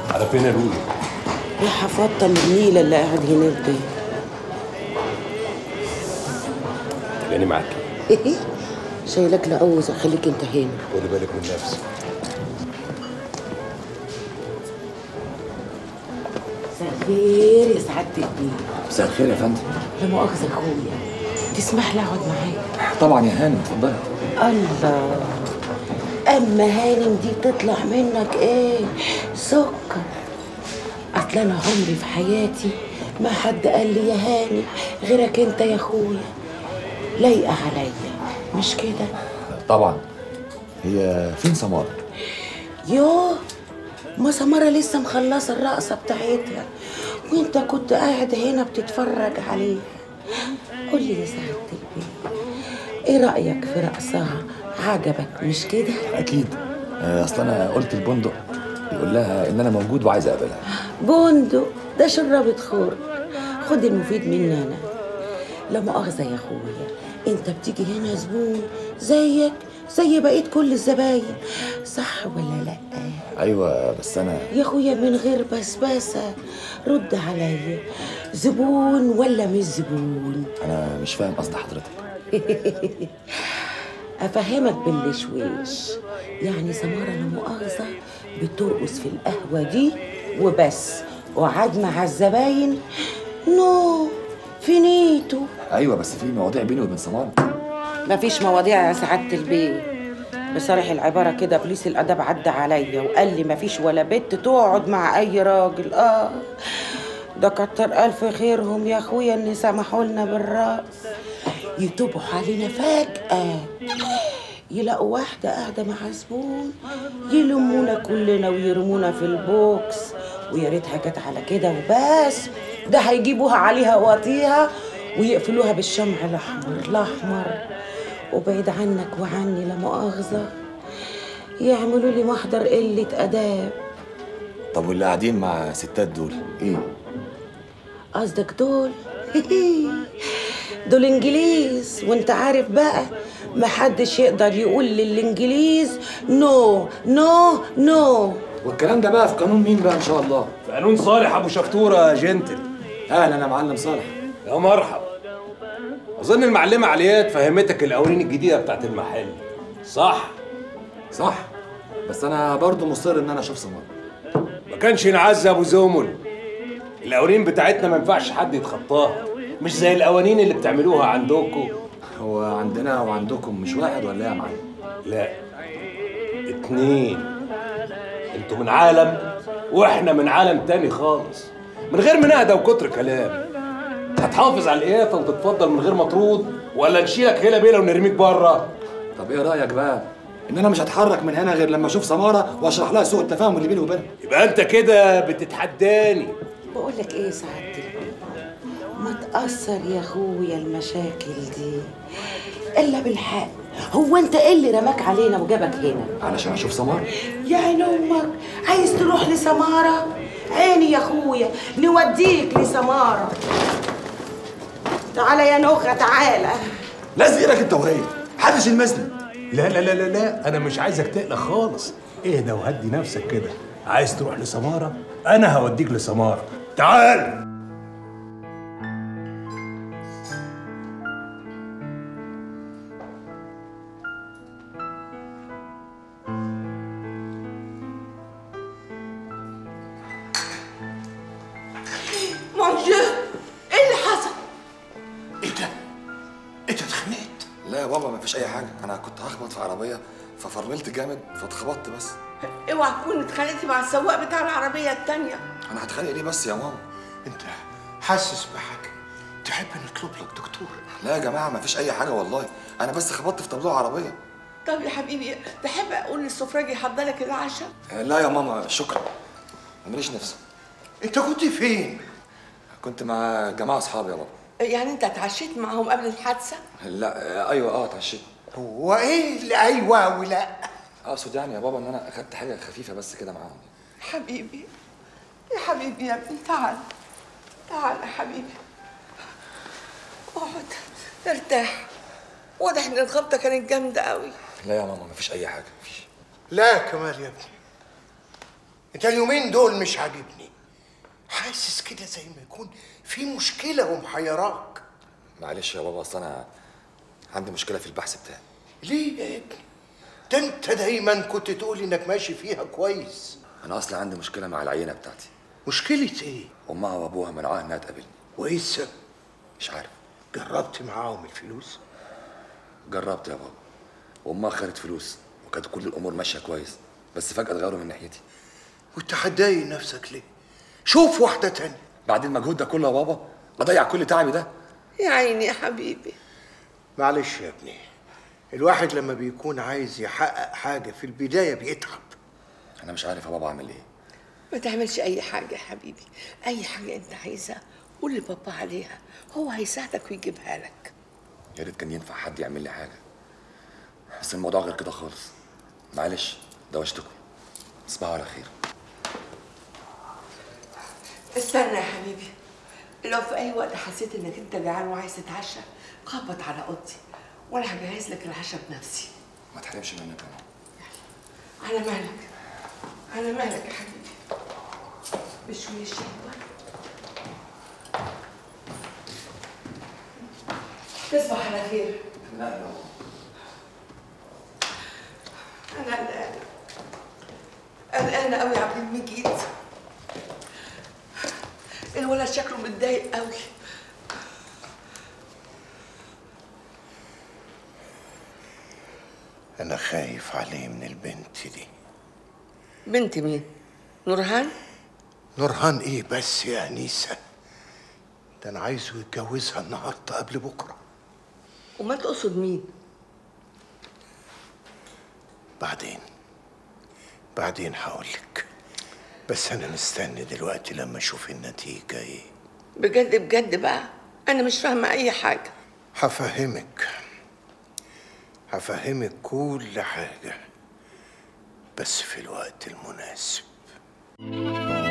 على فين يا لولو يا حفاظة من النيلة اللي قاعد هناك دي تلاقيني معاك شايلك لعوزة خليك انت هنا خدي بالك من نفسك مساء الخير يا سعادة البيه مساء الخير يا فندم لا مؤاخذة اخويا تسمح لي اقعد معاك طبعا يا هانم اتفضلي الله اما هانم دي تطلع منك ايه سكر اصل انا عمري في حياتي ما حد قال لي يا هانم غيرك انت يا اخويا لايقه عليا مش كده طبعا هي فين سمارة يوه ما سمرة لسه مخلصة الرقصة بتاعتها وانت كنت قاعد هنا بتتفرج عليها قول لي يا سعادة البيه ايه رأيك في رقصها عجبك مش كده اكيد آه، اصل انا قلت البندق يقول لها ان انا موجود وعايز اقابلها بندق ده شربة خور خد المفيد مني انا لا مؤاخذة يا اخويا انت بتيجي هنا زبون زيك زي بقية كل الزباين صح ولا لا ايوه بس انا يا اخويا من غير بسباسة رد عليا زبون ولا مش زبون انا مش فاهم قصد حضرتك افهمك بالشويش يعني سمارة لا مؤاخذة بترقص في القهوة دي وبس وقعد مع الزباين نو فينيتو ايوه بس في مواضيع بيني وبين سمارة مفيش مواضيع يا سعادة البيه بصريح العبارة كده بوليس الأدب عدى عليا وقال لي مفيش ولا بنت تقعد مع أي راجل آه ده كتر ألف خيرهم يا أخويا إن سمحوا لنا بالرقص يتوبوا علينا فجأة يلاقوا واحدة قاعدة مع زبون يلمونا كلنا ويرمونا في البوكس ويا ريتها جت على كده وبس ده هيجيبوها عليها واطيها ويقفلوها بالشمع الأحمر الأحمر وبعيد عنك وعني لا مؤاخذة يعملوا لي محضر قلة أداب طب واللي قاعدين مع ستات دول ايه قصدك دول دول انجليز وانت عارف بقى محدش يقدر يقول للانجليز نو نو نو والكلام ده بقى في قانون مين بقى ان شاء الله في قانون صالح ابو شفطوره يا جنتل اهلا يا معلم صالح يا مرحب اظن المعلمه عليات فهمتك القوانين الجديده بتاعت المحل صح صح بس انا برضو مصر ان انا اشوف سمارة ما كانش ينعز ابو زومل القوانين بتاعتنا ما ينفعش حد يتخطاها مش زي القوانين اللي بتعملوها عندكم هو عندنا وعندكم مش واحد ولا ايه يا معلم لا اتنين انتوا من عالم واحنا من عالم تاني خالص من غير مناقده وكتر كلام هتحافظ على القيافه وتتفضل من غير مطرود ولا نشيلك هيلا بيلا ونرميك بره طب ايه رايك بقى ان انا مش هتحرك من هنا غير لما اشوف سماره واشرح لها سوء التفاهم اللي بيني وبينها يبقى انت كده بتتحداني بقول لك ايه يا سعادة البيه ما تأثر يا اخويا المشاكل دي الا بالحق هو انت ايه اللي رماك علينا وجابك هنا علشان اشوف سماره يا عين امك عايز تروح لسمارة عيني يا اخويا نوديك لسمارة تعالى يا نوخة تعالى لازق ايدك انت وهي محدش يلمسني لا لا لا لا لا انا مش عايزك تقلق خالص اهدى وهدي نفسك كده عايز تروح لسماره انا هوديك لسماره تعال مون ديو ايه اللي حصل؟ ايه ده؟ انت اتخانقت؟ لا يا بابا مفيش اي حاجه انا كنت هخبط في عربيه ففرملت جامد فاتخبطت بس اوعى تكون اتخانقتي مع السواق بتاع العربية التانية انا هتخانق ليه بس يا ماما انت حاسس بحاجه تحب نطلب لك دكتور لا يا جماعه مفيش اي حاجه والله انا بس خبطت في طابلوه عربيه طب يا حبيبي تحب اقول للسفراجي يحضر لك العشاء لا يا ماما شكرا ماليش نفسي انت كنت فين؟ كنت مع جماعه اصحابي يا بابا يعني انت اتعشيت معاهم قبل الحادثة لا ايوه اه اتعشيت هو ايه اللي ايوه ولا؟ اقصد يعني يا بابا ان انا اخدت حاجه خفيفه بس كده معاهم حبيبي يا حبيبي يا ابني تعال تعال يا حبيبي اقعد ارتاح واضح ان الخبطة كانت جامدة قوي لا يا ماما مفيش اي حاجه مفيش لا يا كمال يا ابني انت اليومين دول مش عاجبني حاسس كده زي ما يكون في مشكله ومحيراك معلش يا بابا اصل انا عندي مشكله في البحث بتاعي ليه يا ابني ده انت دايما كنت تقول انك ماشي فيها كويس انا اصلا عندي مشكله مع العينه بتاعتي مشكله ايه امها وابوها منعوها انها تقابلني وايه السبب مش عارف جربت معاهم الفلوس جربت يا بابا وامها خدت فلوس وكانت كل الامور ماشيه كويس بس فجاه اتغيروا من ناحيتي وانت هتضايق نفسك ليه شوف واحده تانية بعد المجهود ده كله يا بابا اضيع كل تعبي ده يا عيني يا حبيبي معلش يا ابني الواحد لما بيكون عايز يحقق حاجه في البدايه بيتعب انا مش عارف يا بابا اعمل ايه ما تعملش اي حاجه يا حبيبي اي حاجه انت عايزها قول لبابا عليها هو هيساعدك ويجيبها لك يا ريت كان ينفع حد يعمل لي حاجه بس الموضوع غير كده خالص معلش دوشتكم تصبحوا على خير استنى يا حبيبي لو في اي وقت حسيت انك انت جعان وعايز تتعشى خبط على اوضتي وانا هجهز لك العشاء بنفسي ما تحرمش منك يا ماما على مالك على مالك يا حبيبي بشويش الشهوة تصبح على خير لا يا ماما انا قلقانه قلقانه قوي يا عبد المجيد الولد شكله متضايق قوي انا خايف عليه من البنت دي بنت مين نورهان نورهان ايه بس يا انيسه ده انا عايزه يتجوزها النهارده قبل بكره وما تقصد مين بعدين بعدين هقولك بس انا مستني دلوقتي لما اشوف النتيجه ايه بجد بجد بقى انا مش فاهمه اي حاجه هفهمك هفهمك كل حاجه بس في الوقت المناسب